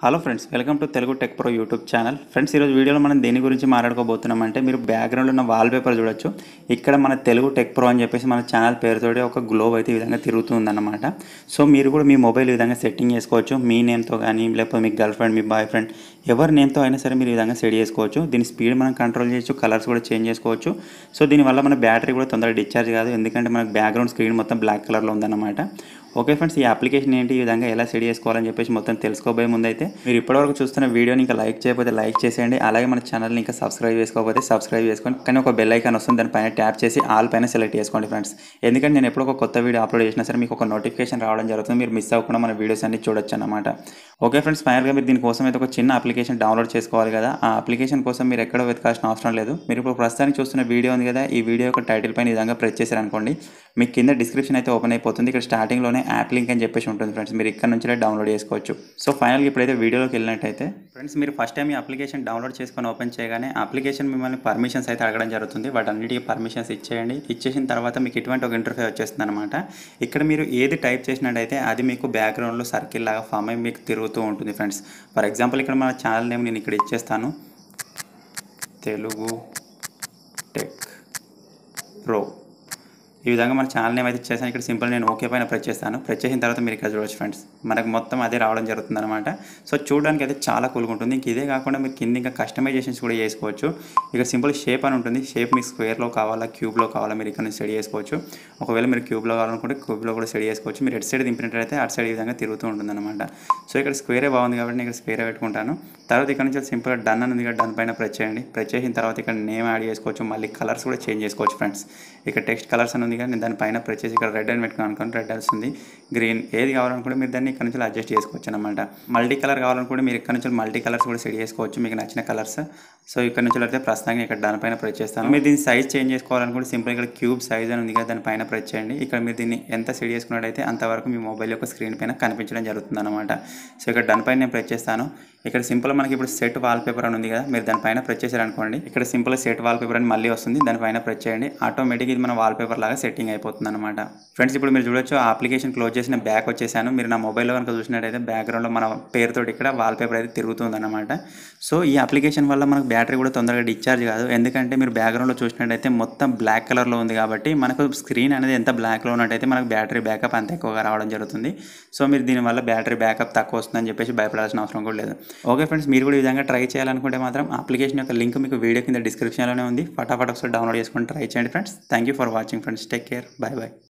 hello friends welcome to Telugu tech pro YouTube channel friends ఈరోజు వీడియోలో మనం దేని గురించి మాట్లాడుకోబోతున్నామంటే మీరు బ్యాక్గ్రౌండ్లో ఉన్న వాల్ పేపర్ చూడొచ్చు ఇక్కడ మన తెలుగు టెక్ ప్రో అని చెప్పేసి మన ఛానల్ పేరుతోటి ఒక గ్లోబ్ అయితే ఈ విధంగా తిరుగుతుందన్నమాట సో మీరు కూడా మీ మొబైల్ ఈ విధంగా సెట్టింగ్ చేసుకోవచ్చు మీ నేమ్తో కానీ లేకపోతే మీ గర్ల్ ఫ్రెండ్ మీ బాయ్ ఫ్రెండ్ ఎవరి నేమ్తో అయినా సరే మీరు ఈ విధంగా సెట్ చేసుకోవచ్చు దీని స్పీడ్ మనం కంట్రోల్ చేయొచ్చు కలర్స్ కూడా చేంజ్ చేసుకోవచ్చు సో దీనివల్ల మన బ్యాటరీ కూడా తొందరగా డిశ్చార్జ్ కాదు ఎందుకంటే మనకు బ్యాక్గ్రౌండ్ స్క్రీన్ మొత్తం బ్లాక్ కలర్లో ఉందన్నమాట ఓకే ఫ్రెండ్స్ ఈ అప్లికేషన్ ఏంటి ఈ విధంగా ఎలా సెట్ చేసుకోవాలని చెప్పేసి మొత్తం తెలుసుకోబోయే ముందు అయితే మీరు ఇప్పటివరకు చూస్తున్న వీడియోని ఇంకా లైక్ చేయకపోతే లైక్ చేసేయండి అలాగే మన ఛానల్ని ఇంకా సబ్స్క్రైబ్ చేసుకోకపోతే సబ్స్క్రైబ్ చేసుకోండి కానీ ఒక బెల్ ఐకాన్ వస్తుంది దానిపైన ట్యాప్ చేసి ఆల్ పైన సెలెక్ట్ చేసుకోండి ఫ్రెండ్స్ ఎందుకంటే నేను ఎప్పుడు ఒక కొత్త వీడియో అప్లోడ్ చేసినా సరే మీకు ఒక నోటిఫికేషన్ రావడం జరుగుతుంది మీరు మిస్ అవ్వకుండా మన వీడియోస్ అన్ని చూడొచ్చు అన్నమాట ఓకే ఫ్రెండ్స్ ఫైనల్గా మీరు దీనికోసం అయితే ఒక చిన్న అప్లికేషన్ డౌన్లోడ్ చేసుకోవాలి కదా ఆ అప్లికేషన్ కోసం మీరు ఎక్కడో వెతకాల్సిన అవసరం లేదు మీరు ఇప్పుడు ప్రస్తుతానికి చూస్తున్న వీడియో ఉంది కదా ఈ వీడియో యొక్క టైటిల్ పైన ఈ విధంగా ప్రెస్ చేశారనుకోండి మీకు కింద డిస్క్రిప్షన్ అయితే ఓపెన్ అయిపోతుంది ఇక్కడ స్టార్టింగ్లోనే యాప్ లింక్ అని చెప్పేసి ఉంటుంది ఫ్రెండ్స్ మీరు ఇక్కడ నుంచి డౌన్లోడ్ చేసుకోవచ్చు సో ఫైనల్గా ఇప్పుడైతే వీడియోలోకి వెళ్ళినట్టయితే ఫ్రెండ్స్ మీరు ఫస్ట్ టైం ఈ అప్లికేషన్ డౌన్లోడ్ చేసుకొని ఓపెన్ చేయగానే అప్లికేషన్ మిమ్మల్ని పర్మిషన్స్ అయితే అడగడం జరుగుతుంది వాటన్నిటికీ పర్మిషన్స్ ఇచ్చేయండి ఇచ్చేసిన తర్వాత మీకు ఇటువంటి ఒక ఇంటర్ఫేస్ వచ్చేస్తుంది అనమాట ఇక్కడ మీరు ఏది టైప్ చేసినట్టయితే అది మీకు బ్యాక్గ్రౌండ్లో సర్కిల్ లాగా ఫామ్ అయి మీకు తిరుగుతూ ఉంటుంది ఫ్రెండ్స్ ఫర్ ఎగ్జాంపుల్ ఇక్కడ మన ఛానల్ నేమ్ నేను ఇక్కడ ఇచ్చేస్తాను తెలుగు టెక్ ప్రో ఈ విధంగా మన ఛానల్ నేమ్ అయితే ఇచ్చేసాను ఇక్కడ సింపుల్ నేను ఓకే పైన ప్రెస్ చేస్తాను ప్రెస్ చేసిన తర్వాత మీరు ఇక్కడ చూడొచ్చు ఫ్రెండ్స్ మనకు మొత్తం అదే రావడం జరుగుతుంది అనమాట సో చూడడానికి అయితే చాలా కూల్గా ఉంటుంది ఇంక ఇదే కాకుండా మీరు కింద ఇంకా కస్టమైజేషన్స్ కూడా చేసుకోవచ్చు ఇక్కడ సింపుల్ షేప్ అని ఉంటుంది షేప్ మీకు స్క్వేర్లో కావాలా క్యూబ్లో కావాలా మీరు ఇక్కడ నుంచి సెట్ చేసుకోవచ్చు ఒకవేళ మీరు క్యూబ్లో కావాలనుకుంటే క్యూబ్లో కూడా సెట్ చేసుకోవచ్చు మీరు ఎటు సైడ్ దింపినట్టయితే అటు సైడ్ ఈ విధంగా తిరుగుతూ ఉంటుంది అనమాట సో ఇక్కడ స్క్వేరే బాగుంది కాబట్టి నేను ఇక్కడ స్క్వేరే పెట్టుకుంటాను తర్వాత ఇక్కడ నుంచి సింపుల్గా డన్ అని ఉంది కదా డన్ పైన ప్రెస్ చేయండి ప్రెస్ చేసిన తర్వాత ఇక్కడ నేమ్ యాడ్ చేసుకోవచ్చు మళ్ళీ కలర్స్ కూడా చేంజ్ చేసుకోవచ్చు ఫ్రెండ్స్ ఇక్కడ టెక్స్ట్ కలర్స్ అని ఉంది కానీ నేను దానిపైన ప్రెస్ చేసి ఇక్కడ రెడ్ అని పెట్టుకున్నాను అనుకోండి రెడ్ వస్తుంది గ్రీన్ ఏది కావాలనుకుంటే మీరు దాన్ని ఇక్కడ నుంచి అడ్జస్ట్ చేసుకోవచ్చు అనమాట మల్టీ కలర్ కావాలనుకుంటే మీరు ఇక్కడ నుంచి మల్టీ కలర్స్ కూడా సెట్ చేసుకోవచ్చు మీకు నచ్చిన కలర్స్ సో ఇక్కడ నుంచి అయితే ప్రస్తుతానికి ఇక్కడ దానిపైన ప్రెస్ చేస్తాను మీరు దీని సైజ్ చేంజ్ చేసుకోవాలనుకుంటే సింపుల్ ఇక్కడ క్యూబ్ సైజ్ అని ఉంది కదా దానిపైన ప్రెస్ చేయండి ఇక్కడ మీరు దీన్ని ఎంత సెట్ చేసుకున్నట్టయితే అంతవరకు మీ మొబైల్ యొక్క స్క్రీన్ పైన కనిపించడం జరుగుతుంది అనమాట సో ఇక్కడ దాని పైన నేను ప్రెస్ చేస్తాను ఇక్కడ సింపుల్ మనకి ఇప్పుడు సెట్ వాల్ పేపర్ అని ఉంది కదా మీరు దానిపైన ప్రెస్ చేశారనుకోండి ఇక్కడ సింపుల్ సెట్ వాల్ పేపర్ అని మళ్ళీ వస్తుంది దానిపైన ప్రెస్ చేయండి ఆటోమేటిక్ ఇది మన వాల్ పేపర్ లాగా సెట్టింగ్ అయిపోతుంది అనమాట ఫ్రెండ్స్ ఇప్పుడు మీరు చూడొచ్చు ఆ అప్లికేషన్ క్లోజ్ చేసిన బ్యాక్ వచ్చేసాను మీరు నా మొబైల్లో కనుక చూసినట్టయితే బ్యాక్గ్రౌండ్లో మన పేరుతో ఇక్కడ వాల్ పేపర్ అయితే తిరుగుతుంది అనమాట సో ఈ అప్లికేషన్ వల్ల మనకు బ్యాటరీ కూడా తొందరగా డిశ్చార్జ్ కాదు ఎందుకంటే మీరు బ్యాక్గ్రౌండ్లో చూసినట్టయితే మొత్తం బ్లాక్ కలర్లో ఉంది కాబట్టి మనకు స్క్రీన్ అనేది ఎంత బ్లాక్లో ఉన్నట్టయితే మనకు బ్యాటరీ బ్యాకప్ అంత ఎక్కువగా రావడం జరుగుతుంది సో మీరు దీనివల్ల బ్యాటరీ బ్యాకప్ తక్కువ వస్తుందని చెప్పేసి భయపడాల్సిన అవసరం కూడా లేదు ఓకే ఫ్రెండ్స్ మీరు కూడా ఈ విధంగా ట్రై చేయాలనుకుంటే మాత్రం అప్లికేషన్ యొక్క లింక్ మీకు వీడియో కింద డిస్క్రిప్షన్లోనే ఉంది ఫటాఫట్ ఒకసారి డౌన్లోడ్ చేసుకొని ట్రై చేయండి friends thank you for watching friends take care bye bye